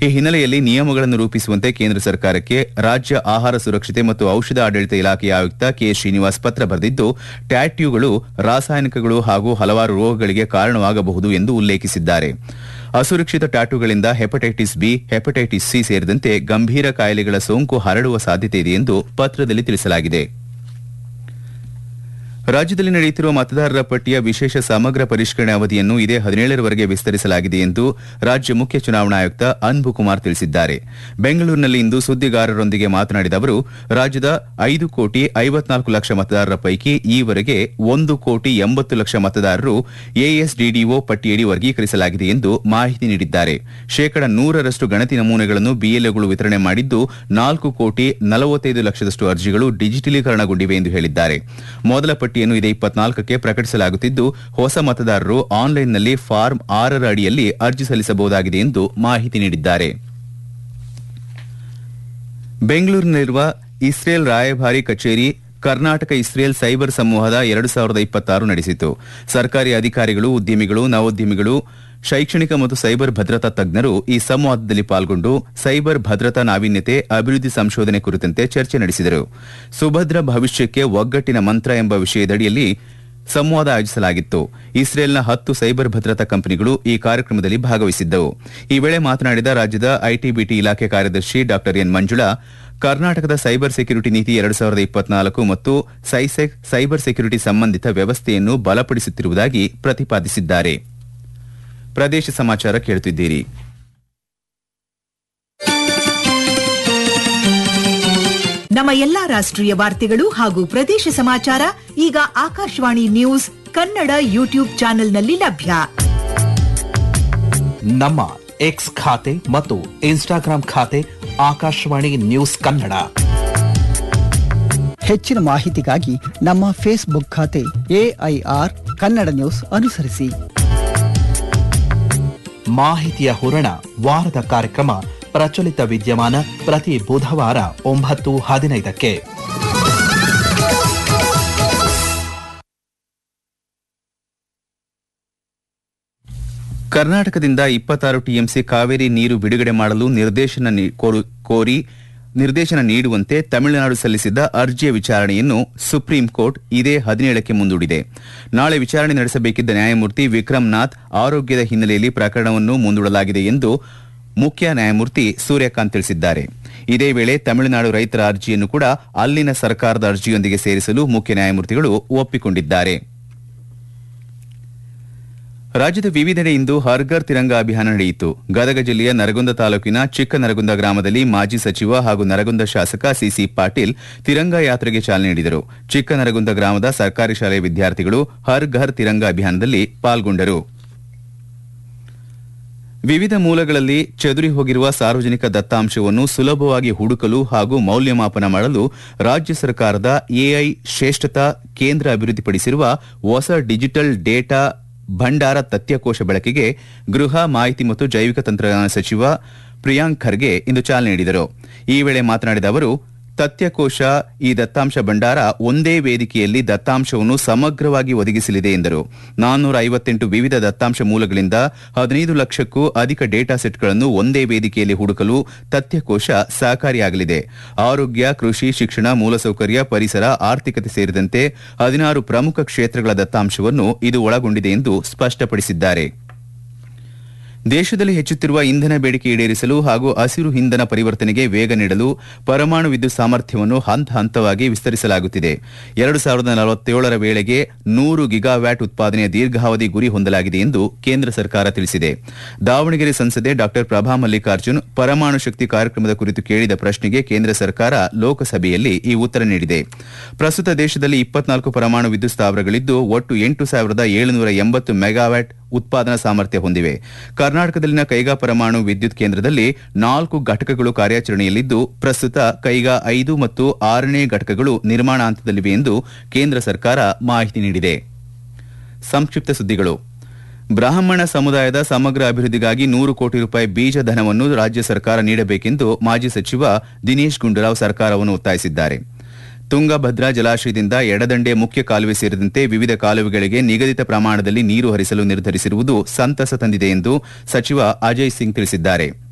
ಈ ಹಿನ್ನೆಲೆಯಲ್ಲಿ ನಿಯಮಗಳನ್ನು ರೂಪಿಸುವಂತೆ ಕೇಂದ್ರ ಸರ್ಕಾರಕ್ಕೆ ರಾಜ್ಯ ಆಹಾರ ಸುರಕ್ಷತೆ ಮತ್ತು ಔಷಧ ಆಡಳಿತ ಇಲಾಖೆಯ ಆಯುಕ್ತ ಕೆ ಶ್ರೀನಿವಾಸ್ ಪತ್ರ ಬರೆದಿದ್ದು ಟ್ಯಾಟ್ಯೂಗಳು ರಾಸಾಯನಿಕಗಳು ಹಾಗೂ ಹಲವಾರು ರೋಗಗಳಿಗೆ ಕಾರಣವಾಗಬಹುದು ಎಂದು ಉಲ್ಲೇಖಿಸಿದ್ದಾರೆ ಅಸುರಕ್ಷಿತ ಟ್ಯಾಟೂಗಳಿಂದ ಹೆಪಟೈಟಿಸ್ ಬಿ ಹೆಪಟೈಟಿಸ್ ಸಿ ಸೇರಿದಂತೆ ಗಂಭೀರ ಕಾಯಿಲೆಗಳ ಸೋಂಕು ಹರಡುವ ಸಾಧ್ಯತೆ ಇದೆ ಎಂದು ಪತ್ರದಲ್ಲಿ ತಿಳಿಸಲಾಗಿದೆ ರಾಜ್ಯದಲ್ಲಿ ನಡೆಯುತ್ತಿರುವ ಮತದಾರರ ಪಟ್ಟಿಯ ವಿಶೇಷ ಸಮಗ್ರ ಪರಿಷ್ಕರಣೆ ಅವಧಿಯನ್ನು ಇದೇ ಹದಿನೇಳರವರೆಗೆ ವಿಸ್ತರಿಸಲಾಗಿದೆ ಎಂದು ರಾಜ್ಯ ಮುಖ್ಯ ಚುನಾವಣಾ ಆಯುಕ್ತ ಅನ್ಬು ಕುಮಾರ್ ತಿಳಿಸಿದ್ದಾರೆ ಬೆಂಗಳೂರಿನಲ್ಲಿ ಇಂದು ಸುದ್ದಿಗಾರರೊಂದಿಗೆ ಮಾತನಾಡಿದ ಅವರು ರಾಜ್ಯದ ಐದು ಕೋಟಿ ಐವತ್ನಾಲ್ಕು ಲಕ್ಷ ಮತದಾರರ ಪೈಕಿ ಈವರೆಗೆ ಒಂದು ಕೋಟಿ ಎಂಬತ್ತು ಲಕ್ಷ ಮತದಾರರು ಎಎಸ್ಡಿಡಿಒ ಪಟ್ಟಿಯಡಿ ವರ್ಗೀಕರಿಸಲಾಗಿದೆ ಎಂದು ಮಾಹಿತಿ ನೀಡಿದ್ದಾರೆ ಶೇಕಡ ನೂರರಷ್ಟು ಗಣತಿ ನಮೂನೆಗಳನ್ನು ಬಿಎಲ್ಒಗಳು ವಿತರಣೆ ಮಾಡಿದ್ದು ನಾಲ್ಕು ಕೋಟಿ ನಲವತ್ತೈದು ಲಕ್ಷದಷ್ಟು ಅರ್ಜಿಗಳು ಡಿಜಿಟಲೀಕರಣಗೊಂಡಿವೆ ಎಂದು ಹೇಳಿದ್ದಾರೆ ಮೊದಲ ಪಟ್ಟಿಯನ್ನು ಇದೇ ಇಪ್ಪತ್ನಾಲ್ಕಕ್ಕೆ ಪ್ರಕಟಿಸಲಾಗುತ್ತಿದ್ದು ಹೊಸ ಮತದಾರರು ಆನ್ಲೈನ್ನಲ್ಲಿ ಫಾರ್ಮ್ ಆರರ ಅಡಿಯಲ್ಲಿ ಅರ್ಜಿ ಸಲ್ಲಿಸಬಹುದಾಗಿದೆ ಎಂದು ಮಾಹಿತಿ ನೀಡಿದ್ದಾರೆ ಬೆಂಗಳೂರಿನಲ್ಲಿರುವ ಇಸ್ರೇಲ್ ರಾಯಭಾರಿ ಕಚೇರಿ ಕರ್ನಾಟಕ ಇಸ್ರೇಲ್ ಸೈಬರ್ ಸಂವಾದ ಎರಡು ಸಾವಿರದ ಇಪ್ಪತ್ತಾರು ನಡೆಸಿತು ಸರ್ಕಾರಿ ಅಧಿಕಾರಿಗಳು ಉದ್ಯಮಿಗಳು ನವೋದ್ಯಮಿಗಳು ಶೈಕ್ಷಣಿಕ ಮತ್ತು ಸೈಬರ್ ಭದ್ರತಾ ತಜ್ಞರು ಈ ಸಂವಾದದಲ್ಲಿ ಪಾಲ್ಗೊಂಡು ಸೈಬರ್ ಭದ್ರತಾ ನಾವೀನ್ಯತೆ ಅಭಿವೃದ್ಧಿ ಸಂಶೋಧನೆ ಕುರಿತಂತೆ ಚರ್ಚೆ ನಡೆಸಿದರು ಸುಭದ್ರ ಭವಿಷ್ಯಕ್ಕೆ ಒಗ್ಗಟ್ಟಿನ ಮಂತ್ರ ಎಂಬ ವಿಷಯದಡಿಯಲ್ಲಿ ಸಂವಾದ ಆಯೋಜಿಸಲಾಗಿತ್ತು ಇಸ್ರೇಲ್ನ ಹತ್ತು ಸೈಬರ್ ಭದ್ರತಾ ಕಂಪನಿಗಳು ಈ ಕಾರ್ಯಕ್ರಮದಲ್ಲಿ ಭಾಗವಹಿಸಿದ್ದವು ಈ ವೇಳೆ ಮಾತನಾಡಿದ ರಾಜ್ಯದ ಐಟಿಬಿಟಿ ಇಲಾಖೆ ಕಾರ್ಯದರ್ಶಿ ಡಾ ಎನ್ ಮಂಜುಳಾ ಕರ್ನಾಟಕದ ಸೈಬರ್ ಸೆಕ್ಯುರಿಟಿ ನೀತಿ ಎರಡು ಸಾವಿರದ ಇಪ್ಪತ್ನಾಲ್ಕು ಮತ್ತು ಸೈಸೆಕ್ ಸೈಬರ್ ಸೆಕ್ಯುರಿಟಿ ಸಂಬಂಧಿತ ವ್ಯವಸ್ಥೆಯನ್ನು ಬಲಪಡಿಸುತ್ತಿರುವುದಾಗಿ ಪ್ರತಿಪಾದಿಸಿದ್ದಾರೆ ಪ್ರದೇಶ ಸಮಾಚಾರ ಕೇಳುತ್ತಿದ್ದೀರಿ ನಮ್ಮ ಎಲ್ಲಾ ರಾಷ್ಟ್ರೀಯ ವಾರ್ತೆಗಳು ಹಾಗೂ ಪ್ರದೇಶ ಸಮಾಚಾರ ಈಗ ಆಕಾಶವಾಣಿ ನ್ಯೂಸ್ ಕನ್ನಡ ಯೂಟ್ಯೂಬ್ ಚಾನೆಲ್ನಲ್ಲಿ ಲಭ್ಯ ನಮ್ಮ ಎಕ್ಸ್ ಖಾತೆ ಮತ್ತು ಇನ್ಸ್ಟಾಗ್ರಾಂ ಖಾತೆ ಆಕಾಶವಾಣಿ ನ್ಯೂಸ್ ಕನ್ನಡ ಹೆಚ್ಚಿನ ಮಾಹಿತಿಗಾಗಿ ನಮ್ಮ ಫೇಸ್ಬುಕ್ ಖಾತೆ ಎಐಆರ್ ಕನ್ನಡ ನ್ಯೂಸ್ ಅನುಸರಿಸಿ ಮಾಹಿತಿಯ ಹೂರಣ ವಾರದ ಕಾರ್ಯಕ್ರಮ ಪ್ರಚಲಿತ ವಿದ್ಯಮಾನ ಪ್ರತಿ ಬುಧವಾರ ಒಂಬತ್ತು ಹದಿನೈದಕ್ಕೆ ಕರ್ನಾಟಕದಿಂದ ಇಪ್ಪತ್ತಾರು ಟಿಎಂಸಿ ಕಾವೇರಿ ನೀರು ಬಿಡುಗಡೆ ಮಾಡಲು ನಿರ್ದೇಶನ ನೀ- ಕೋರು- ಕೋರಿ ನಿರ್ದೇಶನ ನೀಡುವಂತೆ ತಮಿಳುನಾಡು ಸಲ್ಲಿಸಿದ್ದ ಅರ್ಜಿಯ ವಿಚಾರಣೆಯನ್ನು ಸುಪ್ರೀಂ ಕೋರ್ಟ್ ಇದೇ ಹದಿನೇಳಕ್ಕೆ ಮುಂದೂಡಿದೆ ನಾಳೆ ವಿಚಾರಣೆ ನಡೆಸಬೇಕಿದ್ದ ನ್ಯಾಯಮೂರ್ತಿ ವಿಕ್ರಮ್ ನಾಥ್ ಆರೋಗ್ಯದ ಹಿನ್ನೆಲೆಯಲ್ಲಿ ಪ್ರಕರಣವನ್ನು ಮುಂದೂಡಲಾಗಿದೆ ಎಂದು ಮುಖ್ಯ ನ್ಯಾಯಮೂರ್ತಿ ಸೂರ್ಯಕಾಂತ್ ತಿಳಿಸಿದ್ದಾರೆ ಇದೇ ವೇಳೆ ತಮಿಳುನಾಡು ರೈತರ ಅರ್ಜಿಯನ್ನು ಕೂಡ ಅಲ್ಲಿನ ಸರ್ಕಾರದ ಅರ್ಜಿಯೊಂದಿಗೆ ಸೇರಿಸಲು ಮುಖ್ಯ ನ್ಯಾಯಮೂರ್ತಿಗಳು ಒಪ್ಪಿಕೊಂಡಿದ್ದಾರೆ ರಾಜ್ಯದ ವಿವಿಧೆಡೆ ಇಂದು ಹರ್ಘರ್ ತಿರಂಗ ಅಭಿಯಾನ ನಡೆಯಿತು ಗದಗ ಜಿಲ್ಲೆಯ ನರಗುಂದ ತಾಲೂಕಿನ ಚಿಕ್ಕ ನರಗುಂದ ಗ್ರಾಮದಲ್ಲಿ ಮಾಜಿ ಸಚಿವ ಹಾಗೂ ನರಗುಂದ ಶಾಸಕ ಸಿಸಿ ಪಾಟೀಲ್ ತಿರಂಗ ಯಾತ್ರೆಗೆ ಚಾಲನೆ ನೀಡಿದರು ಚಿಕ್ಕ ನರಗುಂದ ಗ್ರಾಮದ ಸರ್ಕಾರಿ ಶಾಲೆಯ ವಿದ್ಯಾರ್ಥಿಗಳು ಹರ್ ಘರ್ ತಿರಂಗ ಅಭಿಯಾನದಲ್ಲಿ ಪಾಲ್ಗೊಂಡರು ವಿವಿಧ ಮೂಲಗಳಲ್ಲಿ ಚದುರಿ ಹೋಗಿರುವ ಸಾರ್ವಜನಿಕ ದತ್ತಾಂಶವನ್ನು ಸುಲಭವಾಗಿ ಹುಡುಕಲು ಹಾಗೂ ಮೌಲ್ಯಮಾಪನ ಮಾಡಲು ರಾಜ್ಯ ಸರ್ಕಾರದ ಎಐ ಶ್ರೇಷ್ಠತಾ ಕೇಂದ್ರ ಅಭಿವೃದ್ಧಿಪಡಿಸಿರುವ ಹೊಸ ಡಿಜಿಟಲ್ ಡೇಟಾ ಭಂಡಾರ ತಥ್ಯಕೋಶ ಬಳಕೆಗೆ ಗೃಹ ಮಾಹಿತಿ ಮತ್ತು ಜೈವಿಕ ತಂತ್ರಜ್ಞಾನ ಸಚಿವ ಪ್ರಿಯಾಂಕ್ ಖರ್ಗೆ ಇಂದು ಚಾಲನೆ ನೀಡಿದರು ಈ ವೇಳೆ ಮಾತನಾಡಿದ ಅವರು ತಥ್ಯಕೋಶ ಈ ದತ್ತಾಂಶ ಭಂಡಾರ ಒಂದೇ ವೇದಿಕೆಯಲ್ಲಿ ದತ್ತಾಂಶವನ್ನು ಸಮಗ್ರವಾಗಿ ಒದಗಿಸಲಿದೆ ಎಂದರು ನಾನ್ನೂರ ಐವತ್ತೆಂಟು ವಿವಿಧ ದತ್ತಾಂಶ ಮೂಲಗಳಿಂದ ಹದಿನೈದು ಲಕ್ಷಕ್ಕೂ ಅಧಿಕ ಡೇಟಾ ಸೆಟ್ಗಳನ್ನು ಒಂದೇ ವೇದಿಕೆಯಲ್ಲಿ ಹುಡುಕಲು ತಥ್ಯಕೋಶ ಸಹಕಾರಿಯಾಗಲಿದೆ ಆರೋಗ್ಯ ಕೃಷಿ ಶಿಕ್ಷಣ ಮೂಲಸೌಕರ್ಯ ಪರಿಸರ ಆರ್ಥಿಕತೆ ಸೇರಿದಂತೆ ಹದಿನಾರು ಪ್ರಮುಖ ಕ್ಷೇತ್ರಗಳ ದತ್ತಾಂಶವನ್ನು ಇದು ಒಳಗೊಂಡಿದೆ ಎಂದು ಸ್ಪಷ್ಟಪಡಿಸಿದ್ದಾರೆ ದೇಶದಲ್ಲಿ ಹೆಚ್ಚುತ್ತಿರುವ ಇಂಧನ ಬೇಡಿಕೆ ಈಡೇರಿಸಲು ಹಾಗೂ ಹಸಿರು ಇಂಧನ ಪರಿವರ್ತನೆಗೆ ವೇಗ ನೀಡಲು ಪರಮಾಣು ವಿದ್ಯುತ್ ಸಾಮರ್ಥ್ಯವನ್ನು ಹಂತ ಹಂತವಾಗಿ ವಿಸ್ತರಿಸಲಾಗುತ್ತಿದೆ ಎರಡು ಸಾವಿರದ ನಲವತ್ತೇಳರ ವೇಳೆಗೆ ನೂರು ಗಿಗಾವ್ಯಾಟ್ ಉತ್ಪಾದನೆಯ ದೀರ್ಘಾವಧಿ ಗುರಿ ಹೊಂದಲಾಗಿದೆ ಎಂದು ಕೇಂದ್ರ ಸರ್ಕಾರ ತಿಳಿಸಿದೆ ದಾವಣಗೆರೆ ಸಂಸದೆ ಡಾ ಪ್ರಭಾ ಮಲ್ಲಿಕಾರ್ಜುನ್ ಪರಮಾಣು ಶಕ್ತಿ ಕಾರ್ಯಕ್ರಮದ ಕುರಿತು ಕೇಳಿದ ಪ್ರಶ್ನೆಗೆ ಕೇಂದ್ರ ಸರ್ಕಾರ ಲೋಕಸಭೆಯಲ್ಲಿ ಈ ಉತ್ತರ ನೀಡಿದೆ ಪ್ರಸ್ತುತ ದೇಶದಲ್ಲಿ ಇಪ್ಪತ್ನಾಲ್ಕು ಪರಮಾಣು ವಿದ್ಯುತ್ ಸ್ಥಾವರಗಳಿದ್ದು ಒಟ್ಟು ಎಂಟು ಸಾವಿರದ ಏಳುನೂರ ಎಂಬತ್ತು ಮೆಗಾವ್ಯಾಟ್ ಉತ್ಪಾದನಾ ಸಾಮರ್ಥ್ಯ ಹೊಂದಿವೆ ಕರ್ನಾಟಕದಲ್ಲಿನ ಕೈಗಾ ಪರಮಾಣು ವಿದ್ಯುತ್ ಕೇಂದ್ರದಲ್ಲಿ ನಾಲ್ಕು ಘಟಕಗಳು ಕಾರ್ಯಾಚರಣೆಯಲ್ಲಿದ್ದು ಪ್ರಸ್ತುತ ಕೈಗಾ ಐದು ಮತ್ತು ಆರನೇ ಘಟಕಗಳು ನಿರ್ಮಾಣ ಹಂತದಲ್ಲಿವೆ ಎಂದು ಕೇಂದ್ರ ಸರ್ಕಾರ ಮಾಹಿತಿ ನೀಡಿದೆ ಸಂಕ್ಷಿಪ್ತ ಸುದ್ದಿಗಳು ಬ್ರಾಹ್ಮಣ ಸಮುದಾಯದ ಸಮಗ್ರ ಅಭಿವೃದ್ಧಿಗಾಗಿ ನೂರು ಕೋಟಿ ರೂಪಾಯಿ ಬೀಜ ಧನವನ್ನು ರಾಜ್ಯ ಸರ್ಕಾರ ನೀಡಬೇಕೆಂದು ಮಾಜಿ ಸಚಿವ ದಿನೇಶ್ ಗುಂಡೂರಾವ್ ಸರ್ಕಾರವನ್ನು ಒತ್ತಾಯಿಸಿದ್ದಾರೆ ತುಂಗಭದ್ರಾ ಜಲಾಶಯದಿಂದ ಎಡದಂಡೆ ಮುಖ್ಯ ಕಾಲುವೆ ಸೇರಿದಂತೆ ವಿವಿಧ ಕಾಲುವೆಗಳಿಗೆ ನಿಗದಿತ ಪ್ರಮಾಣದಲ್ಲಿ ನೀರು ಹರಿಸಲು ನಿರ್ಧರಿಸಿರುವುದು ಸಂತಸ ತಂದಿದೆ ಎಂದು ಸಚಿವ ಅಜಯ್ ಸಿಂಗ್ ತಿಳಿಸಿದ್ದಾರೆ